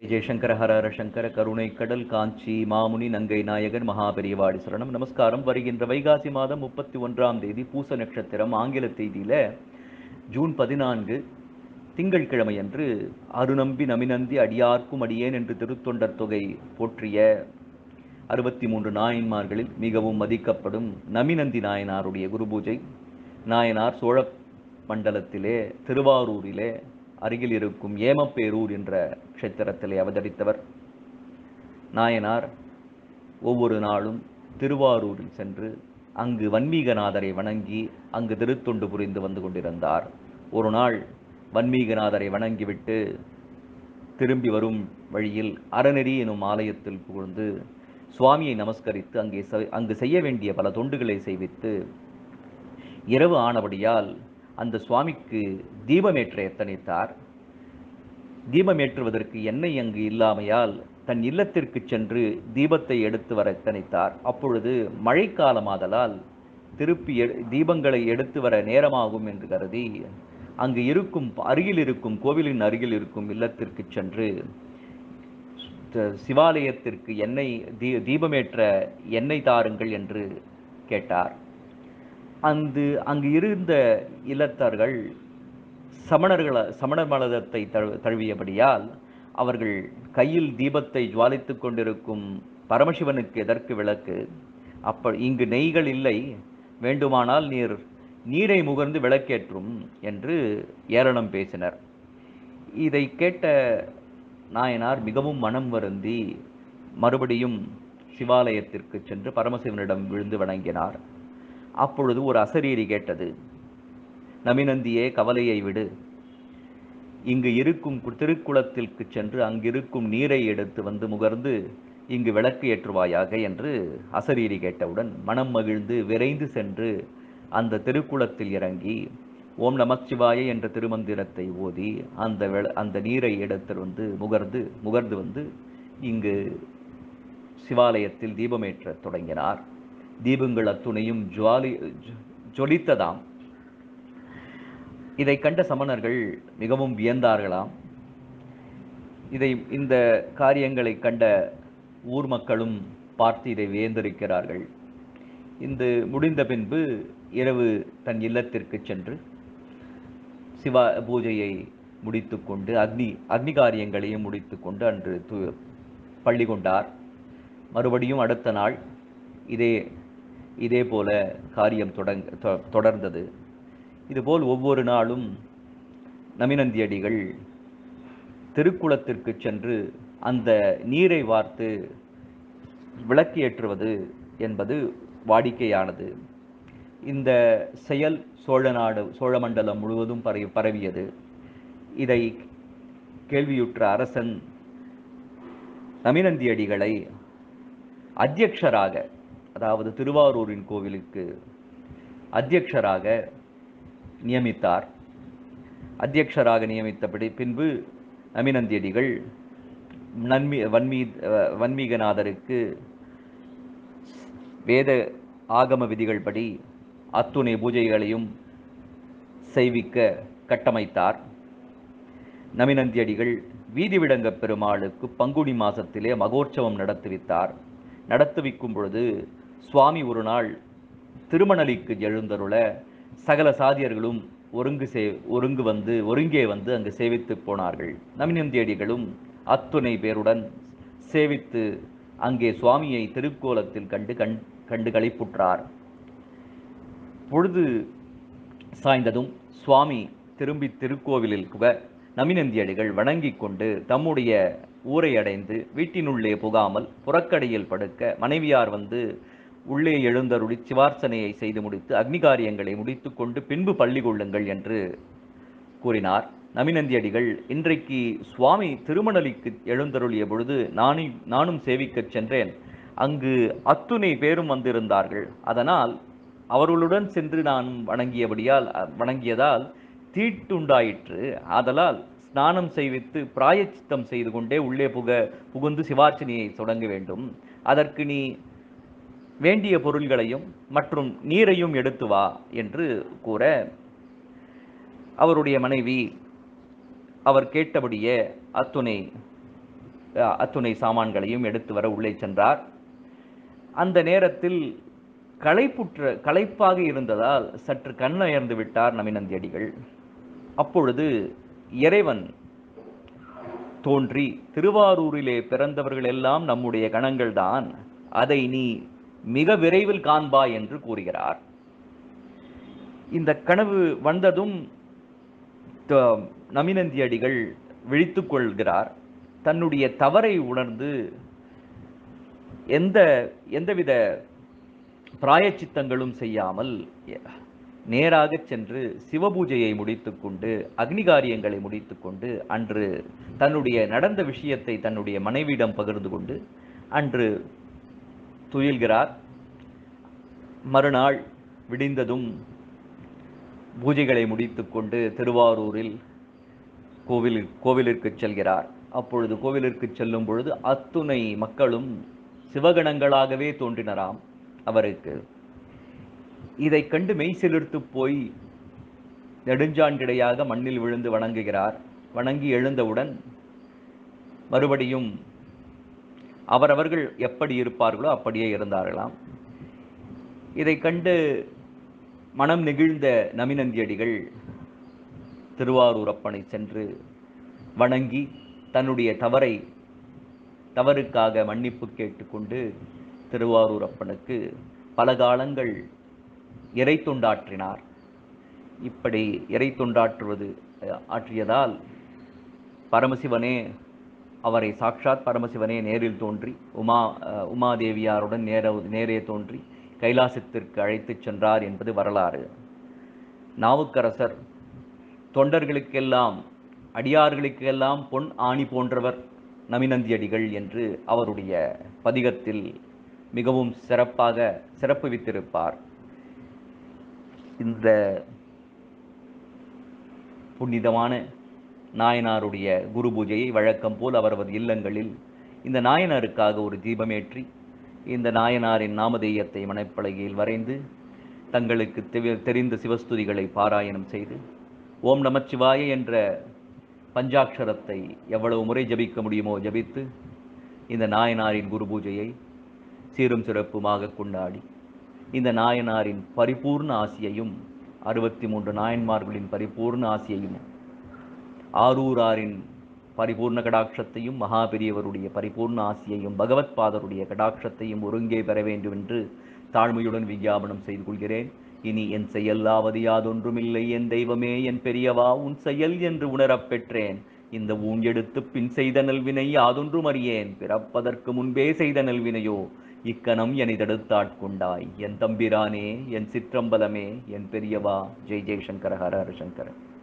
ஜெயசங்கர ஹரஹர சங்கர கருணை கடல் காஞ்சி மாமுனி நங்கை நாயகன் மகாபெரியவாடி சரணம் நமஸ்காரம் வருகின்ற வைகாசி மாதம் முப்பத்தி ஒன்றாம் தேதி பூச நட்சத்திரம் ஆங்கில தேதியில ஜூன் பதினான்கு திங்கட்கிழமை அன்று அருநம்பி நமிநந்தி அடியார்க்கும் அடியேன் என்று திருத்தொண்டர் தொகை போற்றிய அறுபத்தி மூன்று நாயன்மார்களில் மிகவும் மதிக்கப்படும் நமிநந்தி நாயனாருடைய குரு பூஜை நாயனார் சோழ மண்டலத்திலே திருவாரூரிலே அருகில் இருக்கும் ஏமப்பேரூர் என்ற க்ஷேத்திரத்திலே அவதரித்தவர் நாயனார் ஒவ்வொரு நாளும் திருவாரூரில் சென்று அங்கு வன்மீகநாதரை வணங்கி அங்கு திருத்தொண்டு புரிந்து வந்து கொண்டிருந்தார் ஒரு நாள் வன்மீகநாதரை வணங்கிவிட்டு திரும்பி வரும் வழியில் அறநெறி எனும் ஆலயத்தில் புகுந்து சுவாமியை நமஸ்கரித்து அங்கே செ- அங்கு செய்ய வேண்டிய பல தொண்டுகளை செய்வித்து இரவு ஆனபடியால் அந்த சுவாமிக்கு தீபமேற்ற எத்தனித்தார் தீபமேற்றுவதற்கு எண்ணெய் அங்கு இல்லாமையால் தன் இல்லத்திற்கு சென்று தீபத்தை எடுத்து வர எத்தனித்தார் அப்பொழுது மழைக்காலமாதலால் திருப்பி எ- தீபங்களை எடுத்து வர நேரமாகும் என்று கருதி அங்கு இருக்கும் அருகில் இருக்கும் கோவிலின் அருகில் இருக்கும் இல்லத்திற்கு சென்று த- சிவாலயத்திற்கு எண்ணெய் தீ தீபமேற்ற எண்ணெய் தாருங்கள் என்று கேட்டார் அந்த அங்கு இருந்த இல்லத்தார்கள் சமணர்கள சமணர் மலதத்தை தழு தழுவியபடியால் அவர்கள் கையில் தீபத்தை ஜுவாலித்துக் கொண்டிருக்கும் பரமசிவனுக்கு எதற்கு விளக்கு அப்ப இங்கு நெய்கள் இல்லை வேண்டுமானால் நீர் நீரை முகர்ந்து விளக்கேற்றும் என்று ஏளனம் பேசினர் இதை கேட்ட நாயனார் மிகவும் மனம் வருந்தி மறுபடியும் சிவாலயத்திற்கு சென்று பரமசிவனிடம் விழுந்து வணங்கினார் அப்பொழுது ஒரு அசரீரி கேட்டது நமிநந்தியே கவலையை விடு இங்கு இருக்கும் கு- திருக்குளத்திற்கு சென்று அங்கிருக்கும் நீரை எடுத்து வந்து முகர்ந்து இங்கு விளக்கு ஏற்றுவாயாக என்று அசரீரி கேட்டவுடன் மனம் மகிழ்ந்து விரைந்து சென்று அந்த திருக்குளத்தில் இறங்கி ஓம் நமச்சிவாய என்ற திருமந்திரத்தை ஓதி அந்த வெள அந்த நீரை எடுத்து வந்து முகர்ந்து முகர்ந்து வந்து இங்கு சிவாலயத்தில் தீபமேற்றத் தொடங்கினார் தீபங்கள் அத்துணையும் ஜுவாலி ஜொ- ஜொலித்ததாம் இதை கண்ட சமணர்கள் மிகவும் வியந்தார்களாம் இதை இந்த காரியங்களை கண்ட ஊர் மக்களும் பார்த்து இதை வியந்திருக்கிறார்கள் இந்த முடிந்த பின்பு இரவு தன் இல்லத்திற்கு சென்று சிவா பூஜையை முடித்துக்கொண்டு அக்னி அக்னி காரியங்களையும் முடித்துக்கொண்டு அன்று து பள்ளி கொண்டார் மறுபடியும் அடுத்த நாள் இதே இதே போல காரியம் தொடங் தொ- தொடர்ந்தது இதுபோல் ஒவ்வொரு நாளும் நமிநந்தியடிகள் திருக்குளத்திற்கு சென்று அந்த நீரை வார்த்து விளக்கு ஏற்றுவது என்பது வாடிக்கையானது இந்த செயல் சோழ நாடு சோழமண்டலம் முழுவதும் பரவி பரவியது இதை கேள்வியுற்ற அரசன் நமிநந்தியடிகளை அத்தியக்ஷராக அதாவது திருவாரூரின் கோவிலுக்கு அத்தியக்ஷராக நியமித்தார் அத்தியக்ஷராக நியமித்தபடி பின்பு நமிநந்தியடிகள் நன்மி வன்மீ அஹ், வன்மீகநாதருக்கு வேத ஆகம விதிகள் படி அத்துணை பூஜைகளையும் செய்விக்க கட்டமைத்தார் நமிநந்தியடிகள் வீதிவிடங்க பெருமாளுக்கு பங்குனி மாசத்திலே மகோற்சவம் நடத்துவித்தார் நடத்துவிக்கும் பொழுது சுவாமி ஒரு நாள் திருமணலிக்கு எழுந்தருள சகல சாதியர்களும் ஒருங்கு சே ஒருங்கு வந்து ஒருங்கே வந்து அங்கு சேவித்து போனார்கள் நமிநந்தியடிகளும் அத்துணை பேருடன் சேவித்து அங்கே சுவாமியை திருக்கோலத்தில் கண்டு கண் கண்டு களிப்புற்றார் பொழுது சாய்ந்ததும் சுவாமி திரும்பி திருக்கோவிலில் புக நமிநந்தியடிகள் வணங்கிக் கொண்டு தம்முடைய ஊரை அடைந்து வீட்டினுள்ளே புகாமல் புறக்கடையில் படுக்க மனைவியார் வந்து உள்ளே எழுந்தருளி சிவார்ச்சனையை செய்து முடித்து அக்னி காரியங்களை முடித்துக்கொண்டு பின்பு பள்ளி கொள்ளுங்கள் என்று கூறினார் நமிநந்தியடிகள் இன்றைக்கு சுவாமி திருமணலிக்கு எழுந்தருளிய பொழுது நானும் நானும் சேவிக்கச் சென்றேன் அங்கு அத்துணை பேரும் வந்திருந்தார்கள் அதனால் அவர்களுடன் சென்று நான் வணங்கியபடியால் அ, வணங்கியதால் தீட்டுண்டாயிற்று ஆதலால் ஸ்நானம் செய்வித்து பிராயச்சித்தம் செய்து கொண்டே உள்ளே புக புகுந்து சிவார்ச்சனையை தொடங்க வேண்டும் அதற்கு நீ வேண்டிய பொருள்களையும் மற்றும் நீரையும் எடுத்து வா என்று கூற அவருடைய மனைவி அவர் கேட்டபடியே அத்துணை அஹ், அத்துணை சாமான்களையும் எடுத்து வர உள்ளே சென்றார் அந்த நேரத்தில் களைப்புற்ற களைப்பாக இருந்ததால் சற்று கண்ணயர்ந்து விட்டார் நமினந்தியடிகள் அப்பொழுது இறைவன் தோன்றி திருவாரூரிலே பிறந்தவர்கள் எல்லாம் நம்முடைய கணங்கள்தான் அதை நீ மிக விரைவில் காண்பாய் என்று கூறுகிறார் இந்த கனவு வந்ததும் த- நமினந்தியடிகள் விழித்துக் கொள்கிறார் தன்னுடைய தவறை உணர்ந்து எந்த எந்தவித பிராயச்சித்தங்களும் செய்யாமல் நேராக சென்று சிவபூஜையை முடித்துக்கொண்டு அக்னிகாரியங்களை முடித்துக்கொண்டு அன்று தன்னுடைய நடந்த விஷயத்தை தன்னுடைய மனைவியிடம் பகிர்ந்து கொண்டு அன்று துயில்கிறார் மறுநாள் விடிந்ததும் பூஜைகளை முடித்துக்கொண்டு திருவாரூரில் கோவில் கோவிலிற்கு செல்கிறார் அப்பொழுது கோவிலிற்கு செல்லும் பொழுது அத்துணை மக்களும் சிவகணங்களாகவே தோன்றினராம் அவருக்கு இதைக் கண்டு மெய் சிலிர்த்து போய் நெடுஞ்சான்கிடையாக மண்ணில் விழுந்து வணங்குகிறார் வணங்கி எழுந்தவுடன் மறுபடியும் அவரவர்கள் எப்படி இருப்பார்களோ அப்படியே இருந்தார்களாம் இதைக் கண்டு மனம் நெகிழ்ந்த நமினந்தியடிகள் திருவாரூர் அப்பனை சென்று வணங்கி தன்னுடைய தவறை தவறுக்காக மன்னிப்பு கேட்டுக்கொண்டு திருவாரூர் அப்பனுக்கு பல காலங்கள் இறை தொண்டாற்றினார் இப்படி இறை தொண்டாற்றுவது அஹ், ஆற்றியதால் பரமசிவனே அவரை சாட்சாத் பரமசிவனே நேரில் தோன்றி உமா அஹ், உமாதேவியாருடன் நேர நேரே தோன்றி கைலாசத்திற்கு அழைத்துச் சென்றார் என்பது வரலாறு நாவுக்கரசர் தொண்டர்களுக்கெல்லாம் அடியார்களுக்கெல்லாம் பொன் ஆணி போன்றவர் நமினந்தியடிகள் என்று அவருடைய பதிகத்தில் மிகவும் சிறப்பாக சிறப்புவித்திருப்பார் இந்த புனிதமான நாயனாருடைய குரு பூஜையை வழக்கம் போல் அவரது இல்லங்களில் இந்த நாயனாருக்காக ஒரு தீபமேற்றி இந்த நாயனாரின் நாமதேயத்தை மனைப்பலகையில் வரைந்து தங்களுக்கு தெவி- தெரிந்த சிவஸ்துதிகளை பாராயணம் செய்து ஓம் நமச்சிவாய என்ற பஞ்சாட்சரத்தை எவ்வளவு முறை ஜபிக்க முடியுமோ ஜபித்து இந்த நாயனாரின் குரு பூஜையை சீரும் சிறப்புமாக கொண்டாடி இந்த நாயனாரின் பரிபூர்ண ஆசியையும் அறுபத்தி மூன்று நாயன்மார்களின் பரிபூர்ண ஆசியையும் ஆரூராரின் பரிபூர்ண கடாட்சத்தையும் மகாபெரியவருடைய பரிபூர்ண ஆசியையும் பகவத் பாதருடைய கடாட்சத்தையும் ஒருங்கே பெற வேண்டும் என்று தாழ்மையுடன் விஞ்ஞாபனம் செய்து கொள்கிறேன் இனி என் செயல்லாவது யாதொன்றுமில்லை என் தெய்வமே என் பெரியவா உன் செயல் என்று உணரப் பெற்றேன் இந்த ஊன் எடுத்து பின் செய்த நல்வினை யாதொன்றும் அறியேன் பிறப்பதற்கு முன்பே செய்த நல்வினையோ இக்கணம் என்னை தடுத்தாட்கொண்டாய் என் தம்பிரானே என் சிற்றம்பலமே என் பெரியவா ஜெய் ஜெய்சங்கர ஹர ஹர சங்கர